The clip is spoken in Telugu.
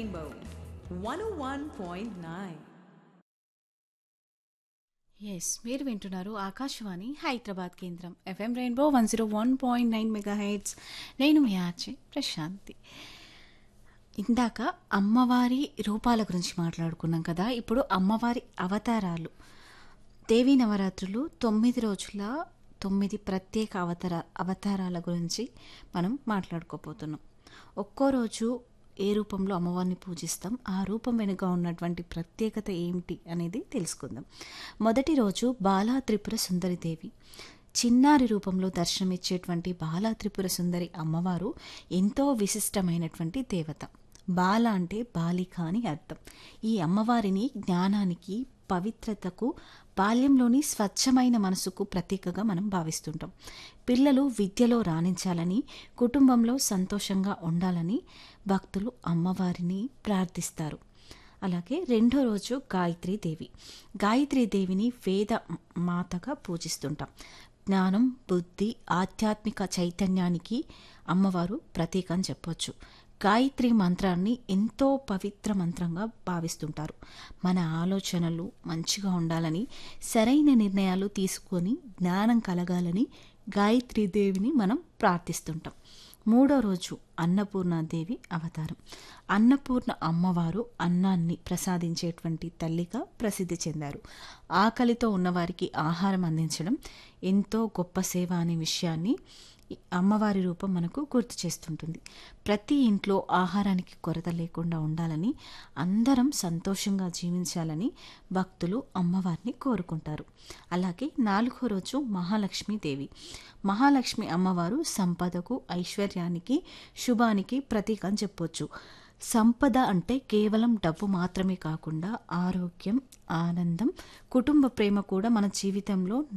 Rainbow 101.9. ఎస్ మీరు వింటున్నారు ఆకాశవాణి హైదరాబాద్ కేంద్రం FM rainbow one zero one point nine megahertz నేను మీ ఆర్జే ప్రశాంతి ఇందాక అమ్మవారి రూపాల గురించి మాట్లాడుకున్నాం కదా ఇప్పుడు అమ్మవారి అవతారాలు దేవీ నవరాత్రులు తొమ్మిది రోజుల తొమ్మిది ప్రత్యేక అవతార అవతారాల గురించి మనం మాట్లాడుకోబోతున్నాం ఒక్కో రోజు ఏ రూపంలో అమ్మవారిని పూజిస్తాం ఆ రూపం వెనుక ఉన్నటువంటి ప్రత్యేకత ఏమిటి అనేది తెలుసుకుందాం మొదటి రోజు బాలా త్రిపుర సుందరి దేవి చిన్నారి రూపంలో దర్శనమిచ్చేటువంటి బాలా త్రిపుర సుందరి అమ్మవారు ఎంతో విశిష్టమైనటువంటి దేవత బాల అంటే బాలిక అని అర్థం ఈ అమ్మవారిని జ్ఞానానికి పవిత్రతకు బాల్యంలోని స్వచ్ఛమైన మనసుకు ప్రతీకగా మనం భావిస్తుంటాం పిల్లలు విద్యలో రాణించాలని కుటుంబంలో సంతోషంగా ఉండాలని భక్తులు అమ్మవారిని ప్రార్థిస్తారు అలాగే రెండో రోజు గాయత్రీ దేవి గాయత్రీ దేవిని వేద మాతగా పూజిస్తుంటాం జ్ఞానం బుద్ధి ఆధ్యాత్మిక చైతన్యానికి అమ్మవారు ప్రతీక అని చెప్పొచ్చు గాయత్రి మంత్రాన్ని ఎంతో పవిత్ర మంత్రంగా భావిస్తుంటారు మన ఆలోచనలు మంచిగా ఉండాలని సరైన నిర్ణయాలు తీసుకొని జ్ఞానం కలగాలని గాయత్రీ దేవిని మనం ప్రార్థిస్తుంటాం మూడో రోజు అన్నపూర్ణాదేవి అవతారం అన్నపూర్ణ అమ్మవారు అన్నాన్ని ప్రసాదించేటువంటి తల్లిగా ప్రసిద్ధి చెందారు ఆకలితో ఉన్నవారికి ఆహారం అందించడం ఎంతో గొప్ప సేవ అనే విషయాన్ని ఈ అమ్మవారి రూపం మనకు గుర్తు చేస్తుంటుంది ప్రతి ఇంట్లో ఆహారానికి కొరత లేకుండా ఉండాలని అందరం సంతోషంగా జీవించాలని భక్తులు అమ్మవారిని కోరుకుంటారు అలాగే నాలుగో రోజు మహాలక్ష్మి దేవి మహాలక్ష్మి అమ్మవారు సంపదకు ఐశ్వర్యానికి శుభానికి ప్రతీక అని చెప్పొచ్చు సంపద అంటే కేవలం డబ్బు మాత్రమే కాకుండా ఆరోగ్యం ఆనందం కుటుంబ ప్రేమ కూడా మన జీవితంలో